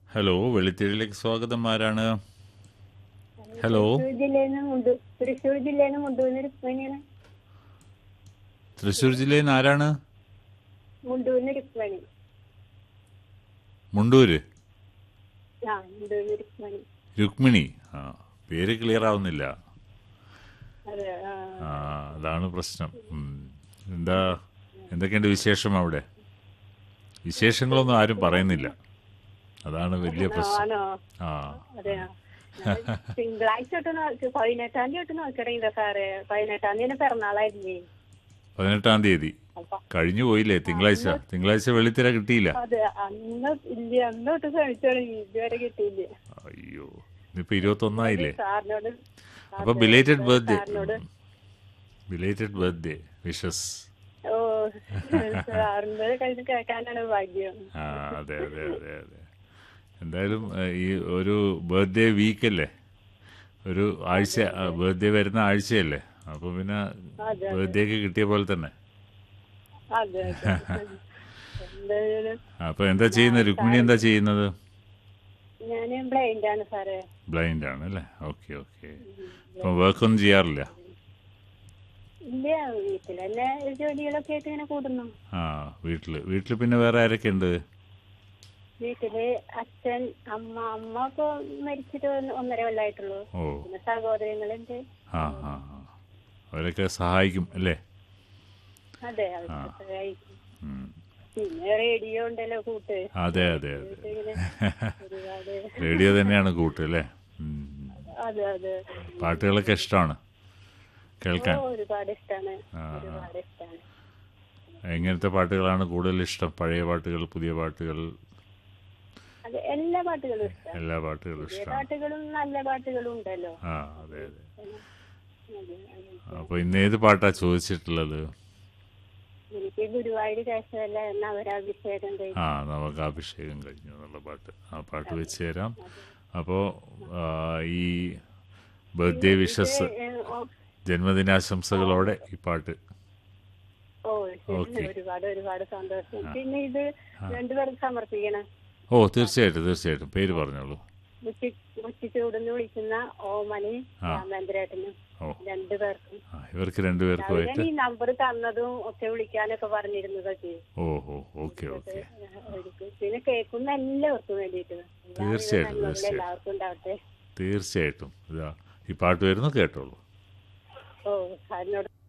Hello വെളിത്തിരിയിലേക്ക് സ്വാഗതം ആരാണ് hello Thrissur ജില്ലയിൽ നിന്ന് മുണ്ടു തൃശ്ശൂർ ജില്ലയിൽ നിന്ന് മുണ്ടൂന്ന് രുക്മണിയാണ് തൃശ്ശൂർ ജില്ലയിൽ നിന്ന് ആരാണ് മുണ്ടൂന്ന് രുക്മണി മുണ്ടൂര് ആ മുണ്ടൂന്ന് രുക്മണി രുക്മിണി ആ പേര് ക്ലിയർ ആവുന്നില്ല അതെ ആ ആ അതാണ് പ്രശ്നം ഉം. എന്താ എന്തൊക്കെയുണ്ട് വിശേഷം അവിടെ വിശേഷങ്ങളൊന്നും ആരും പറയുന്നില്ല അതാണ് വലിയ പ്രശ്നം ആണോ ആ അതെയോ തിങ്കളാഴ്ച തൊട്ട് നോക്കി പതിനെട്ടാം തീയതി തൊട്ട് നോക്കിയിടങ്ങില്ല സാറേ പതിനെട്ടാം തീയതി പിറന്നാളായിരുന്നേ പതിനെട്ടാം തീയതി അപ്പൊ കഴിഞ്ഞു പോയില്ലേ തിങ്കളാഴ്ച തിങ്കളാഴ്ച വെള്ളിത്തിര കിട്ടിയില്ല അതെ അന്ന് ഇല്ല അന്ന് തൊട്ട് ശ്രമിച്ചു തുടങ്ങി ഇതുവരെ കിട്ടിയില്ല അയ്യോ ഇന്നിപ്പോ ഇരുപത്തി ഒന്നായില്ലേ സാറിനോട് അപ്പൊ ബിലേറ്റഡ് ബർത്ത്ഡേ സാറിനോട് ബിലേറ്റഡ് ബർത്ത്ഡേ വിഷസ് ഓ സാറിന്റെ കഴിഞ്ഞ് കേൾക്കാനാണ് ഭാഗ്യം ആ അതെ അതെ അതെ അതെ എന്തായാലും ഏഹ്, ഈ ഒരു ബർത്ത്ഡേ വീക്കല്ലേ ഒരു ആഴ്ച ബർത്ത്ഡേ വരുന്ന ആഴ്ചയല്ലേ അപ്പൊ പിന്നെ അതെ. ബർത്ത്ഡേക്ക് കിട്ടിയ പോലെ തന്നെ അതെ അതെ എന്തായാലും അപ്പൊ എന്താ ചെയ്യുന്നത് രുക്മിണി എന്താ ചെയ്യുന്നത് ഞാൻ ബ്ലൈൻഡ് ആണ് സാറേ ബ്ലൈൻഡ് ആണ് അല്ലേ ഓക്കെ ഓക്കെ അപ്പൊ വർക്കൊന്നും ചെയ്യാറില്ല ഇല്ല വീട്ടിൽ തന്നെ ജോലികളൊക്കെ ആയിട്ട് ഇങ്ങനെ കൂടുന്നു ആ വീട്ടില് വീട്ടിൽ പിന്നെ വേറെ ആരൊക്കെ ഉണ്ട് വീട്ടില് അച്ഛൻ അമ്മ അമ്മ ഇപ്പൊ മരിച്ചിട്ട് ഒന്ന് ഒന്നര കൊല്ലായിട്ടുള്ളൂ ഓ പിന്നെ സഹോദരങ്ങളുണ്ട് ആ ആ ആ. അവരൊക്കെ സഹായിക്കും അല്ലേ അതെ അവർക്ക് സഹായിക്കും ഉം. പിന്നെ റേഡിയോ ഉണ്ടല്ലോ കൂട്ട് അതെ അതെ അതെ ഇങ്ങനെ ഒരുപാട് റേഡിയോ തന്നെയാണ് കൂട്ട് അല്ലേ ഉം. അതെ അതെ പാട്ടുകളൊക്കെ ഇഷ്ടമാണ് ഓ കേൾക്കാൻ ഒരുപാട് ഇഷ്ടാണ് ആ, ആ. ഒരുപാട് ഇഷ്ടാണ് എങ്ങനത്തെ പാട്ടുകളാണ് കൂടുതൽ ഇഷ്ടം പഴയ പാട്ടുകൾ പുതിയ പാട്ടുകൾ അത് എല്ലാ പാട്ടുകളും ഇഷ്ടമാണ് എല്ലാ പാട്ടുകളും പുതിയ ഇഷ്ടമാണ് പാട്ടുകളും നല്ല പാട്ടുകളും ഉണ്ടല്ലോ ആ അതെ അതെ അതെ, അതെ. അപ്പോൾ ഇന്ന് ഏത് പാട്ടാ ചോദിച്ചിട്ടുള്ളത് എനിക്ക് ഗുരുവായൂർ കേശവല്ല എന്ന അവരാഭിഷേകം കഴിഞ്ഞു ആ നമുക്ക് അഭിഷേകം കഴിഞ്ഞു എന്നുള്ള പാട്ട് ആ പാട്ട് വെച്ച് തരാം അപ്പോൾ ഈ ബർത്ത്ഡേ വിഷസ് ജന്മദിനാശംസകളോടെ ഈ പാട്ട് ഓ ഓക്കേ. ശരി ഒരുപാട് ഒരുപാട് സന്തോഷം പിന്നെ ഇത് രണ്ടുപേർക്ക് സമർപ്പിക്കണം ഓ തീർച്ചയായിട്ടും തീർച്ചയായിട്ടും പേര് പറഞ്ഞോളൂ ഉച്ചി ഉച്ചിച്ചൂടെന്ന് വിളിക്കുന്ന ഓമനി ആ. രാമേന്ദ്രേട്ടനും ഓ രണ്ടുപേർക്കും ആ ഇവർക്ക് രണ്ടുപേർക്കുമായിട്ട് അവരാണ് ഈ നമ്പർ തന്നതും ഒക്കെ വിളിക്കാനൊക്കെ പറഞ്ഞിരുന്നതൊക്കെ ഓ ഓ ഓക്കെ ഓക്കെ അവർക്ക് പിന്നെ കേൾക്കുന്ന എല്ലാവർക്കും വേണ്ടിയിട്ട് തീർച്ചയായിട്ടും, തീർച്ചയായിട്ടും. എല്ലാവർക്കും ഉണ്ടാവട്ടെ തീർച്ചയായിട്ടും ഇതാ ഈ പാട്ട് വരുന്നു കേട്ടോളൂ ഓ അതിനോട്